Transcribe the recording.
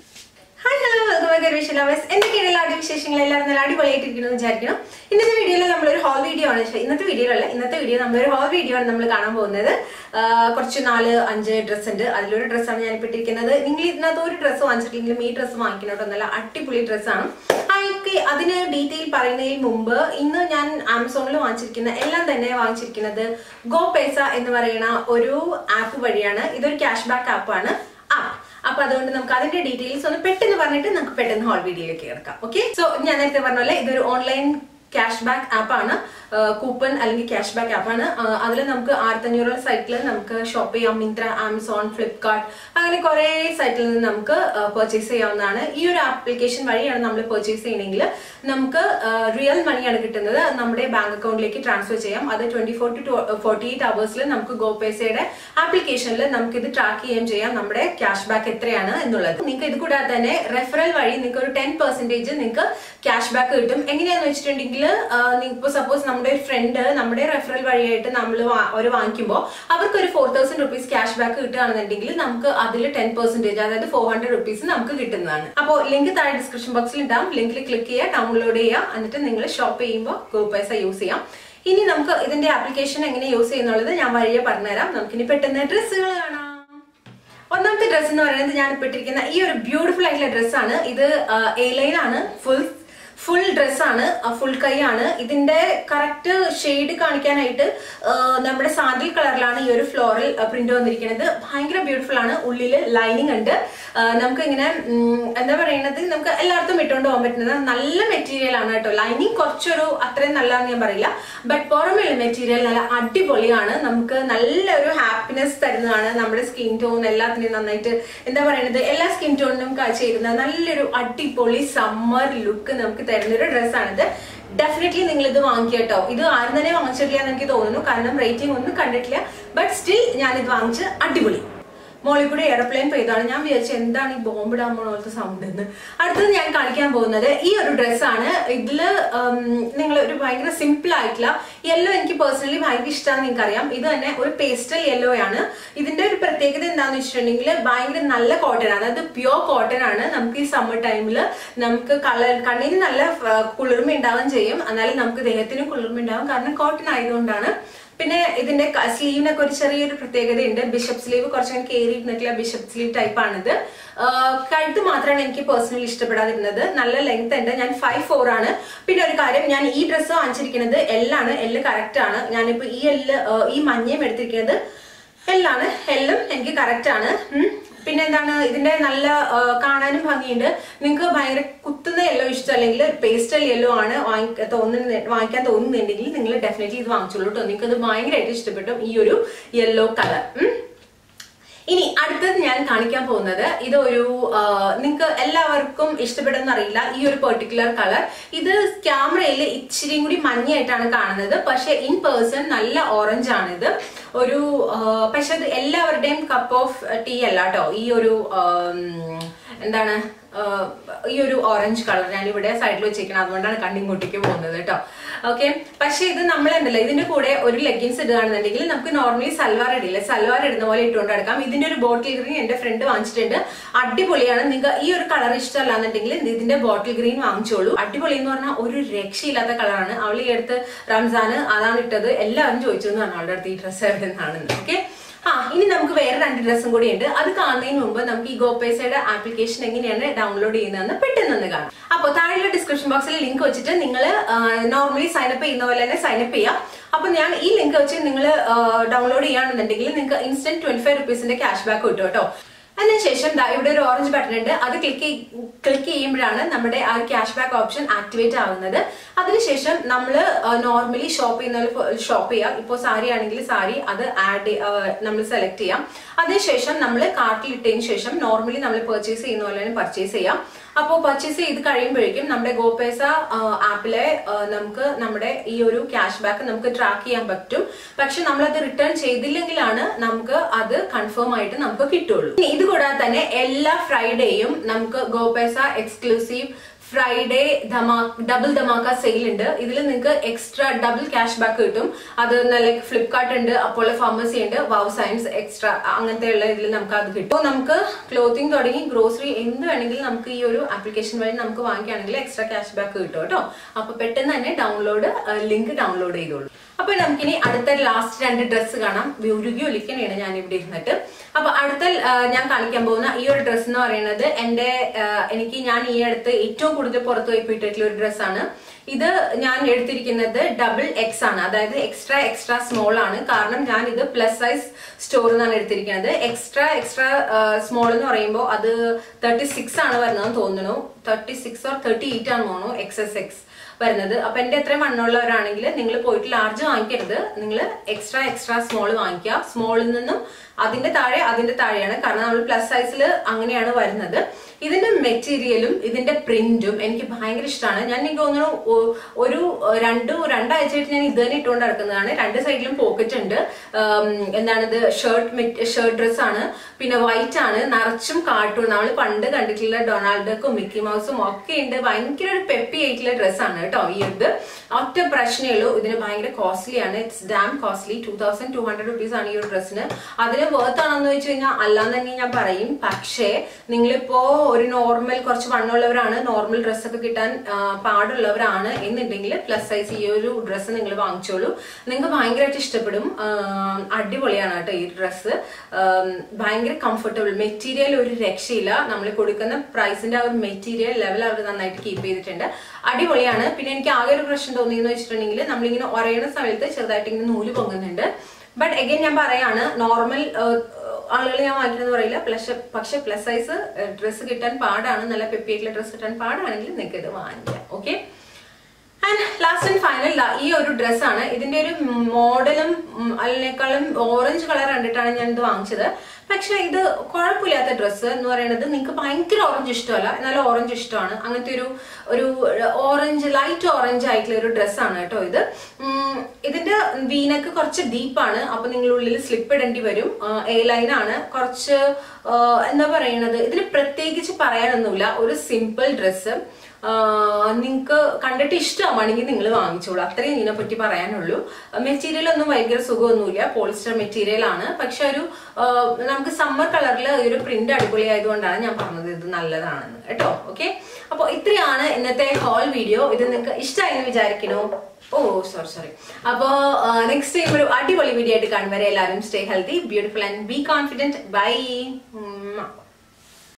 Hi hello welcome back wish lovers എന്തൊക്കെയാണ് എല്ലാ ആദ്യ വിശേഷങ്ങൾ എല്ലാവരും നല്ല അടിപൊളിയായിട്ടിരിക്കുന്നു എന്ന് വിചാരിക്കണം ഇന്നത്തെ വീഡിയോയിൽ നമ്മളൊരു ഹോൾ വീഡിയോ ആണ് ശരി, ഇന്നത്തെ വീഡിയോയിലല്ല ഇന്നത്തെ വീഡിയോ നമ്മളൊരു ഹോൾ വീഡിയോ ആണ് നമ്മൾ കാണാൻ പോകുന്നത് ആ, കുറച്ച് നാല് അഞ്ച് ഡ്രസ്സ് ഉണ്ട് അതിലൊരു ഡ്രസ്സാണ് ഞാൻ ഇപ്പോൾ ഇട്ടിരിക്കുന്നത് നിങ്ങൾ ഇതിനകത്ത് ഒരു ഡ്രസ്സ് വാങ്ങിച്ചിട്ടില്ലെങ്കിലും ഈ ഡ്രസ്സ് വാങ്ങിക്കണം നല്ല അടിപൊളി ഡ്രസ്സാണ് അതിക്ക് അതിന് ഡീറ്റെയിൽ പറയുന്നതിന് മുമ്പ് ഇന്ന് ഞാൻ ആമസോണിൽ വാങ്ങിച്ചിരിക്കുന്ന എല്ലാം തന്നെ വാങ്ങിച്ചിരിക്കുന്നത് ഗോ പൈസ എന്ന് പറയുന്ന ഒരു ആപ്പ് വഴിയാണ് ഇതൊരു ക്യാഷ് ബാക്ക് ആപ്പാണ് ആപ്പ് അപ്പൊ അതുകൊണ്ട് നമുക്ക് അതിന്റെ ഡീറ്റെയിൽസ് ഒന്ന് പെട്ടെന്ന് പറഞ്ഞിട്ട് നമുക്ക് പെട്ടെന്ന് ഹോൾ വീഡിയോയിലേക്ക് കിടക്കാം ഓക്കെ സോ ഞാൻ നേരത്തെ പറഞ്ഞ പോലെ ഇതൊരു ഓൺലൈൻ ക്യാഷ് ബാക്ക് ആപ്പാണ് കൂപ്പൺ അല്ലെങ്കിൽ ക്യാഷ് ബാക്ക് ആപ്പാണ് അതിൽ നമുക്ക് ആയിരത്തഞ്ഞൂറ് സൈറ്റിൽ നമുക്ക് ഷോപ്പ് ചെയ്യാം മിന്ത്ര ആമസോൺ ഫ്ലിപ്കാർട്ട് അങ്ങനെ കുറെ സൈറ്റിൽ നിന്ന് നമുക്ക് പർച്ചേസ് ചെയ്യാവുന്നതാണ് ഈ ഒരു ആപ്ലിക്കേഷൻ വഴിയാണ് നമ്മൾ പർച്ചേസ് ചെയ്യണമെങ്കിൽ നമുക്ക് റിയൽ മണിയാണ് കിട്ടുന്നത് അത് നമ്മുടെ ബാങ്ക് അക്കൗണ്ടിലേക്ക് ട്രാൻസ്ഫർ ചെയ്യാം അത് twenty four to forty eight അവേഴ്സിൽ നമുക്ക് ഗോ പൈസയുടെ ആപ്ലിക്കേഷനിൽ നമുക്ക് ഇത് ട്രാക്ക് ചെയ്യുകയും ചെയ്യാം നമ്മുടെ ക്യാഷ് ബാക്ക് എത്രയാണ് എന്നുള്ളത് നിങ്ങൾക്ക് ഇത് കൂടാതെ തന്നെ റെഫറൽ വഴി നിങ്ങൾക്ക് ഒരു ടെൻ പെർസെന്റേജ് നിങ്ങൾക്ക് ക്യാഷ് ബാക്ക് കിട്ടും എങ്ങനെയാന്ന് വെച്ചിട്ടുണ്ടെങ്കിൽ ഇപ്പോൾ സപ്പോസ് നമ്മുടെ ഒരു ഫ്രണ്ട് നമ്മുടെ റെഫറൽ വഴിയായിട്ട് നമ്മൾ ഒരു വാങ്ങിക്കുമ്പോൾ അവർക്ക് ഒരു four thousand rupees cash back കിട്ടുകയാണെന്നുണ്ടെങ്കിൽ നമുക്ക് അതിൽ ടെൻ പെർസെന്റേജ് അതായത് ഫോർ ഹൺഡ്രഡ് റുപ്പീസ് നമുക്ക് കിട്ടുന്നതാണ് അപ്പോൾ ലിങ്ക് താഴെ ഡിസ്ക്രിപ്ഷൻ ബോക്സിൽ ഉണ്ടാവും ലിങ്കിൽ ക്ലിക്ക് ചെയ്യുക ഡൗൺലോഡ് ചെയ്യുക എന്നിട്ട് നിങ്ങൾ ഷോപ്പ് ചെയ്യുമ്പോൾ ഗോ പൈസ യൂസ് ചെയ്യാം ഇനി നമുക്ക് ഇതിന്റെ ആപ്ലിക്കേഷൻ എങ്ങനെ യൂസ് ചെയ്യുന്നുള്ളത് ഞാൻ വഴിയെ പറഞ്ഞുതരാം നമുക്കിനി പെട്ടെന്ന് ഡ്രസ്സുകൾ കാണാം ഒന്നാമത്തെ ഡ്രസ്സ് എന്ന് പറയുന്നത് ഞാൻ ഇപ്പോൾ ഇട്ടിരിക്കുന്ന ഈ ഒരു ബ്യൂട്ടിഫുൾ ആയിട്ടുള്ള ഡ്രസ്സാണ് ഇത് എ ലൈൻ ആണ് ഫുൾ ഫുൾ ഡ്രസ്സാണ് ഫുൾ കൈയാണ് ഇതിന്റെ കറക്റ്റ് ഷെയ്ഡ് കാണിക്കാനായിട്ട് ആ, നമ്മുടെ സാൻഡിൽ കളറിലാണ് ഈ ഒരു ഫ്ലോറൽ പ്രിന്റ് വന്നിരിക്കുന്നത് ഭയങ്കര ബ്യൂട്ടിഫുൾ ആണ് ഉള്ളില് ലൈനിങ് ഉണ്ട് ആ, നമുക്ക് ഇങ്ങനെ ഉം, എന്താ പറയുന്നത് നമുക്ക് എല്ലായിടത്തും ഇട്ടുകൊണ്ട് പോകാൻ പറ്റുന്നത് നല്ല മെറ്റീരിയൽ ആണ് കേട്ടോ ലൈനിങ് കുറച്ചൊരു അത്രയും നല്ലതെന്ന് ഞാൻ പറയില്ല ബട്ട് പുറമെയുള്ള മെറ്റീരിയൽ നല്ല അടിപൊളിയാണ് നമുക്ക് നല്ലൊരു ഹാപ്പിനെസ് തരുന്നതാണ് നമ്മുടെ സ്കിൻ ടോൺ എല്ലാത്തിനും നന്നായിട്ട് എന്താ പറയുന്നത് എല്ലാ സ്കിൻ ടോണിനും ചേരുന്ന നല്ലൊരു അടിപൊളി സമ്മർ ലുക്ക് നമുക്ക് തരുന്ന ഒരു ഡ്രസ്സാണിത് ഡെഫിനറ്റ്ലി നിങ്ങൾ ഇത് വാങ്ങിക്കുക കേട്ടോ ഇത് ആരും തന്നെ വാങ്ങിച്ചിട്ടില്ല എന്ന് എനിക്ക് തോന്നുന്നു കാരണം റേറ്റിംഗ് ഒന്നും കണ്ടിട്ടില്ല ബട്ട് സ്റ്റിൽ ഞാൻ ഇത് വാങ്ങിച്ച് അടിപൊളി മോളിൽ കൂടി എയർപ്ലെയിൻ പെയ്താണ് ഞാൻ വിചാരിച്ചു എന്താണ് ഈ ബോംബ് ഇടാൻ പോലത്തെ സൗണ്ട് എന്ന് അടുത്തത് ഞാൻ കാണിക്കാൻ പോകുന്നത് ഈ ഒരു ഡ്രസ്സാണ് ഇതില് നിങ്ങൾ ഒരു ഭയങ്കര സിമ്പിൾ ആയിട്ടുള്ള യെല്ലോ എനിക്ക് പേഴ്സണലി ഭയങ്കര ഇഷ്ടമാണെന്ന് നിങ്ങൾക്ക് അറിയാം ഇത് തന്നെ ഒരു പേസ്റ്റൽ യെല്ലോ ആണ് ഇതിന്റെ ഒരു പ്രത്യേകത എന്താണെന്ന് വെച്ചിട്ടുണ്ടെങ്കിൽ ഭയങ്കര നല്ല കോട്ടൺ ആണ് അതായത് പ്യുവർ കോട്ടൺ ആണ് നമുക്ക് ഈ സമ്മർ ടൈമിൽ നമുക്ക് കളർ കണ്ണിന് നല്ല ആ, കുളിർമ ഉണ്ടാവുകയും ചെയ്യും എന്നാലും നമുക്ക് ദേഹത്തിനും കുളിർമ ഉണ്ടാവും കാരണം കോട്ടൺ ആയതുകൊണ്ടാണ് പിന്നെ ഇതിന്റെ സ്ലീവിനൊക്കെ ഒരു ചെറിയൊരു പ്രത്യേകതയുണ്ട് ബിഷപ്പ് സ്ലീവ് കുറച്ചങ്ങനെ കയറി ഇരുന്നിട്ടുള്ള ബിഷപ്പ് സ്ലീവ് ടൈപ്പ് ആണിത് ആഹ് കഴുത്ത് മാത്രമാണ് എനിക്ക് പേഴ്സണലി ഇഷ്ടപ്പെടാതിരുന്നത് നല്ല ലെങ്ത് ഉണ്ട് ഞാൻ ഫൈവ് ഫോർ ആണ് പിന്നെ ഒരു കാര്യം ഞാൻ ഈ ഡ്രസ്സ് വാങ്ങിച്ചിരിക്കുന്നത് എല്ലാണ് എല്ല് കറക്റ്റ് ആണ് ഞാനിപ്പോ ഈ എല്ല് ആഹ് ഈ മഞ്ഞയും എടുത്തിരിക്കുന്നത് എല്ലാണ് എല്ലും എനിക്ക് കറക്റ്റ് ആണ് ഉം. പിന്നെ എന്താണ് ഇതിന്റെ നല്ല ആ, കാണാനും ഭംഗിയുണ്ട് നിങ്ങൾക്ക് ഭയങ്കര കുത്തുന്ന യെല്ലോ ഇഷ്ടമല്ലെങ്കിൽ പേസ്റ്റൽ യെല്ലോ ആണ് വാങ്ങിക്ക- തോന്നുന്ന വാങ്ങിക്കാൻ തോന്നുന്നുണ്ടെങ്കിൽ നിങ്ങൾ ഡെഫിനറ്റ്ലി ഇത് വാങ്ങിച്ചോളൂ കേട്ടോ നിങ്ങൾക്ക് ഇത് ഭയങ്കരമായിട്ട് ഇഷ്ടപ്പെട്ടു ഈ ഒരു യെല്ലോ കളർ ഇനി അടുത്തത് ഞാൻ കാണിക്കാൻ പോകുന്നത് ഇതൊരു നിങ്ങൾക്ക് എല്ലാവർക്കും ഇഷ്ടപ്പെടുന്ന അറിയില്ല ഈ ഒരു പെർട്ടിക്കുലർ കളർ ഇത് ക്യാമറയിൽ ഇച്ചിരി കൂടി മഞ്ഞയായിട്ടാണ് കാണുന്നത് പക്ഷെ ഇൻ പേഴ്സൺ നല്ല ഓറഞ്ച് ആണ് ഇത് ഒരു ആ, പക്ഷെ അത് എല്ലാവരുടെയും കപ്പ് ഓഫ് ടീ അല്ല കേട്ടോ ഈ ഒരു ആം, എന്താണ് ആ, ഈ ഒരു ഓറഞ്ച് കളർ ഞാൻ ഇവിടെ സൈഡിൽ വെച്ചേക്കണം അതുകൊണ്ടാണ് കണ്ണിങ്ങോട്ടേക്ക് പോകുന്നത് കേട്ടോ ഓക്കെ പക്ഷെ ഇത് നമ്മളെന്തല്ല ഇതിന്റെ കൂടെ ഒരു ലെഗിൻസ് ഇടുകയാണെന്നുണ്ടെങ്കിൽ നമുക്ക് നോർമലി സൽവാർ ഇടില്ല സൽവാർ ഇടുന്ന പോലെ ഇട്ടുകൊണ്ട് നടക്കാം ഇതിന്റെ ഒരു ബോട്ടിൽ ഗ്രീൻ എന്റെ ഫ്രണ്ട് വാങ്ങിച്ചിട്ടുണ്ട് അടിപൊളിയാണ് നിങ്ങൾക്ക് ഈ ഒരു കളർ ഇഷ്ടമല്ല എന്നുണ്ടെങ്കിൽ ഇതിന്റെ ബോട്ടിൽ ഗ്രീൻ വാങ്ങിച്ചോളൂ അടിപൊളി എന്ന് പറഞ്ഞാൽ ഒരു രക്ഷയില്ലാത്ത കളറാണ് അവൾ ഈ അടുത്ത് റംസാന് അതാണ് ഇട്ടത് എല്ലാവരും ചോദിച്ചു എന്ന് പറഞ്ഞു അവളുടെ അടുത്ത് ഈ ഡ്രസ്സ് എവിടെ നിന്നാണെന്ന് ഓക്കെ ആ ഇനി നമുക്ക് വേറെ രണ്ട് ഡ്രസ്സും കൂടി ഉണ്ട് അത് കാണുന്നതിന് മുമ്പ് നമുക്ക് ഈ ഗോപേസയുടെ ആപ്ലിക്കേഷൻ എങ്ങനെയാണ് ഡൗൺലോഡ് ചെയ്യുന്നതെന്ന് പെട്ടെന്ന് കാണാം അപ്പോൾ താഴെയുള്ള ഡിസ്ക്രിപ്ഷൻ ബോക്സിൽ ലിങ്ക് വെച്ചിട്ട് നിങ്ങൾ നോർമലി സൈനപ്പ് ചെയ്യുന്ന പോലെ തന്നെ സൈനപ്പ് ചെയ്യാം അപ്പൊ ഞാൻ ഈ ലിങ്ക് വെച്ച് നിങ്ങൾ ഡൗൺലോഡ് ചെയ്യുകയാണെന്നുണ്ടെങ്കിൽ നിങ്ങൾക്ക് ഇൻസ്റ്റന്റ് ട്വന്റി ഫൈവ് റുപ്പീസിന്റെ ക്യാഷ് ബാക്ക് കിട്ടും കേട്ടോ അതിനുശേഷം ദാ ഇവിടെ ഒരു ഓറഞ്ച് ബട്ടൺ ഉണ്ട് അത് ക്ലിക്ക് ക്ലിക്ക് ചെയ്യുമ്പോഴാണ് നമ്മുടെ ആ ക്യാഷ് ബാക്ക് ഓപ്ഷൻ ആക്ടിവേറ്റ് ആവുന്നത് അതിനുശേഷം നമ്മൾ നോർമലി ഷോപ്പ് ചെയ്യുന്ന പോലെ ഷോപ്പ് ചെയ്യാം ഇപ്പോൾ സാരി ആണെങ്കിൽ സാരി അത് ആഡ് നമ്മൾ സെലക്ട് ചെയ്യാം അതിനുശേഷം നമ്മൾ കാർട്ടിൽ ഇട്ടതിന് ശേഷം നോർമലി നമ്മൾ പർച്ചേസ് ചെയ്യുന്ന പോലെ തന്നെ പർച്ചേസ് ചെയ്യാം അപ്പോൾ പർച്ചേസ് ചെയ്ത് കഴിയുമ്പോഴേക്കും നമ്മുടെ ഗോപേസ ആപ്പിലെ നമുക്ക് നമ്മുടെ ഈ ഒരു ക്യാഷ് ബാക്ക് നമുക്ക് ട്രാക്ക് ചെയ്യാൻ പറ്റും പക്ഷെ നമ്മളത് റിട്ടേൺ ചെയ്തില്ലെങ്കിലാണ് നമുക്ക് അത് കൺഫേം ആയിട്ട് നമുക്ക് കിട്ടുള്ളൂ ഇനി ഇത് കൂടാതെ തന്നെ എല്ലാ ഫ്രൈഡേയും നമുക്ക് ഗോപേസ എക്സ്ക്ലൂസീവ് ഫ്രൈഡേ ധമാ ഡബിൾ ധമാക്ക സെയിൽ ഉണ്ട് ഇതിൽ നിങ്ങൾക്ക് എക്സ്ട്രാ ഡബിൾ ക്യാഷ് ബാക്ക് കിട്ടും അത് ലൈക്ക് ഫ്ലിപ്കാർട്ട് ഉണ്ട് അപ്പോൾ ഫാർമസി ഉണ്ട് വാവ് സയൻസ് എക്സ്ട്രാ അങ്ങനത്തെ ഉള്ള ഇതിൽ നമുക്ക് അത് കിട്ടും നമുക്ക് ക്ലോത്തിങ് തുടങ്ങി ഗ്രോസറി എന്ത് വേണമെങ്കിലും നമുക്ക് ഈ ഒരു ആപ്ലിക്കേഷൻ വഴി നമുക്ക് വാങ്ങിക്കുകയാണെങ്കിൽ എക്സ്ട്രാ ക്യാഷ് ബാക്ക് കിട്ടും കേട്ടോ അപ്പൊ പെട്ടെന്ന് തന്നെ ഡൗൺലോഡ് ലിങ്ക് ഡൗൺലോഡ് ചെയ്തോളൂ അപ്പൊ നമുക്കിനി അടുത്ത ലാസ്റ്റ് രണ്ട് ഡ്രസ്സ് കാണാം ഉരുകി ഒലിക്കനെയാണ് ഞാൻ ഇവിടെ ഇരുന്നിട്ട് അപ്പൊ അടുത്ത ആ, ഞാൻ കാണിക്കാൻ പോകുന്ന ഈ ഒരു ഡ്രസ്സ് എന്ന് പറയുന്നത് എന്റെ ആ, എനിക്ക് ഞാൻ ഈ അടുത്ത് ഏറ്റവും കൂടുതൽ പുറത്തു പോയി പോയിട്ടുള്ള ഒരു ഡ്രസ്സാണ് ഇത് ഞാൻ എടുത്തിരിക്കുന്നത് ഡബിൾ എക്സ് ആണ് അതായത് എക്സ്ട്രാ എക്സ്ട്രാ സ്മോൾ ആണ് കാരണം ഞാൻ ഇത് പ്ലസ് സൈസ് സ്റ്റോറിൽ നിന്നാണ് എടുത്തിരിക്കുന്നത് എക്സ്ട്രാ എക്സ്ട്രാ സ്മോൾ എന്ന് പറയുമ്പോൾ അത് തേർട്ടി സിക്സ് ആണ് വരുന്നതെന്ന് തോന്നുന്നു thirty six or thirty eight ആണ് തോന്നുന്നു എക്സ് എസ് എക്സ് വരുന്നത് അപ്പൊ എന്റെ എത്രയും വണ്ണമുള്ളവരാണെങ്കിൽ നിങ്ങൾ പോയിട്ട് ലാർജ് വാങ്ങിക്കരുത് നിങ്ങൾ എക്സ്ട്രാ എക്സ്ട്രാ സ്മോൾ വാങ്ങിക്കുക സ്മോളിൽ നിന്നും അതിന്റെ താഴെ അതിന്റെ താഴെയാണ് കാരണം നമ്മൾ പ്ലസ് സൈസിൽ അങ്ങനെയാണ് വരുന്നത് ഇതിന്റെ മെറ്റീരിയലും ഇതിന്റെ പ്രിന്റും എനിക്ക് ഭയങ്കര ഇഷ്ടമാണ് ഞാൻ എനിക്ക് തോന്നുന്നു ഒ- ഒരു രണ്ടു രണ്ടാഴ്ചയായിട്ട് ഞാൻ ഇത് തന്നെ ഇട്ടുകൊണ്ട് നടക്കുന്നതാണ് രണ്ട് സൈഡിലും പോക്കറ്റ് ഉണ്ട് ഉം, എന്താണിത് ഷർട്ട് ഷർട്ട് ഡ്രസ് ആണ് പിന്നെ വൈറ്റ് ആണ് നിറച്ചും കാർട്ടൂൺ നമ്മൾ പണ്ട് കണ്ടിട്ടുള്ള ഡൊണാൾഡക്കും മിക്കി മൗസും ഒക്കെ ഉണ്ട് ഭയങ്കര ഒരു പെപ്പി ആയിട്ടുള്ള ഡ്രസ്സാണ് കേട്ടോ ഈ ഇത് ഒറ്റ പ്രശ്നമേ ഉള്ളൂ ഇതിന് ഭയങ്കര കോസ്റ്റ്ലി ആണ് it's damn costly two thousand two hundred rupees ആണ് ഈ ഒരു ഡ്രസ്സിന് അതിന് വർത്ത് ആണെന്ന് വെച്ച് കഴിഞ്ഞാൽ അല്ലാന്ന് തന്നെ ഞാൻ പറയും പക്ഷേ നിങ്ങളിപ്പോ ഒരു നോർമൽ കുറച്ച് വണ്ണമുള്ളവരാണ് നോർമൽ ഡ്രസ്സൊക്കെ കിട്ടാൻ ആ, പാടുള്ളവരാണ് എന്നുണ്ടെങ്കിൽ പ്ലസ് സൈസ് ഈ ഒരു ഡ്രസ്സ് നിങ്ങൾ വാങ്ങിച്ചോളൂ നിങ്ങൾക്ക് ഭയങ്കരമായിട്ട് ഇഷ്ടപ്പെടും ആ, അടിപൊളിയാണ് കേട്ടോ ഈ ഡ്രസ്സ് ഭയങ്കര കംഫർട്ടബിൾ മെറ്റീരിയൽ ഒരു രക്ഷയില്ല നമ്മൾ കൊടുക്കുന്ന പ്രൈസിന്റെ ആ ഒരു മെറ്റീരിയൽ ലെവൽ അവർ നന്നായിട്ട് കീപ്പ് ചെയ്തിട്ടുണ്ട് അടിപൊളിയാണ് പിന്നെ എനിക്ക് ആകെ ഒരു പ്രശ്നം തോന്നിയെന്ന് വെച്ചിട്ടുണ്ടെങ്കിൽ നമ്മളിങ്ങനെ ഒരയുന്ന സമയത്ത് ചെറുതായിട്ട് ഇങ്ങനെ നൂല് പൊങ്ങുന്നുണ്ട് ബട്ട് എഗൈൻ ഞാൻ പറയാണ് നോർമൽ ആളുകൾ ഞാൻ വാങ്ങിക്കണമെന്ന് പറയില്ല പ്ലസ് പക്ഷെ പ്ലസ് സൈസ് ഡ്രസ്സ് കിട്ടാൻ പാടാണ് നല്ല പെപ്പിയായിട്ടുള്ള ഡ്രസ്സ് കിട്ടാൻ പാടാണെങ്കിൽ നിങ്ങൾക്ക് ഇത് വാങ്ങിക്കാം okay and last and final ഈ ഒരു ഡ്രസ്സാണ് ഇതിന്റെ ഒരു മോഡലും അതിനേക്കാളും ഓറഞ്ച് കളർ കണ്ടിട്ടാണ് ഞാൻ ഇത് വാങ്ങിച്ചത് പക്ഷെ ഇത് കുഴപ്പമില്ലാത്ത ഡ്രസ്സ് എന്ന് പറയുന്നത് നിങ്ങൾക്ക് ഭയങ്കര ഓറഞ്ച് ഇഷ്ടമല്ല എന്നാലും ഓറഞ്ച് ഇഷ്ടമാണ് അങ്ങനത്തെ ഒരു ഒരു ഓറഞ്ച് ലൈറ്റ് ഓറഞ്ച് ആയിട്ടുള്ള ഒരു ഡ്രസ്സാണ് കേട്ടോ ഇത് ഉം, ഇതിന്റെ വീനക്ക് കുറച്ച് ഡീപ്പാണ് അപ്പൊ നിങ്ങളുള്ളിൽ സ്ലിപ്പ് ഇടേണ്ടി വരും എ ലൈൻ ആണ് കുറച്ച് ആ, എന്താ പറയണത് ഇതിന് പ്രത്യേകിച്ച് പറയാനൊന്നുമില്ല ഒരു സിമ്പിൾ ഡ്രസ്സ് നിങ്ങൾക്ക് കണ്ടിട്ട് ഇഷ്ടമാണെങ്കിൽ നിങ്ങൾ വാങ്ങിച്ചോളൂ അത്രയും ഇതിനെ പറ്റി പറയാനുള്ളൂ മെറ്റീരിയൽ ഒന്നും ഭയങ്കര സുഖമൊന്നുമില്ല പോളിസ്റ്റർ മെറ്റീരിയൽ ആണ് പക്ഷെ ഒരു ആ, നമുക്ക് സമ്മർ കളറിൽ ഒരു പ്രിന്റ് അടിപൊളി ആയതുകൊണ്ടാണ് ഞാൻ പറഞ്ഞത് ഇത് നല്ലതാണെന്ന് കേട്ടോ ഓക്കെ അപ്പോൾ ഇത്രയാണ് ഇന്നത്തെ ഹോൾ വീഡിയോ ഇത് നിങ്ങൾക്ക് ഇഷ്ടമായി എന്ന് വിചാരിക്കണോ ഓ സോറി സോറി അപ്പോ നെക്സ്റ്റ് ടൈം ഒരു അടിപൊളി വീഡിയോ ആയിട്ട് കാണുവരെ എല്ലാവരും stay healthy beautiful and be confident by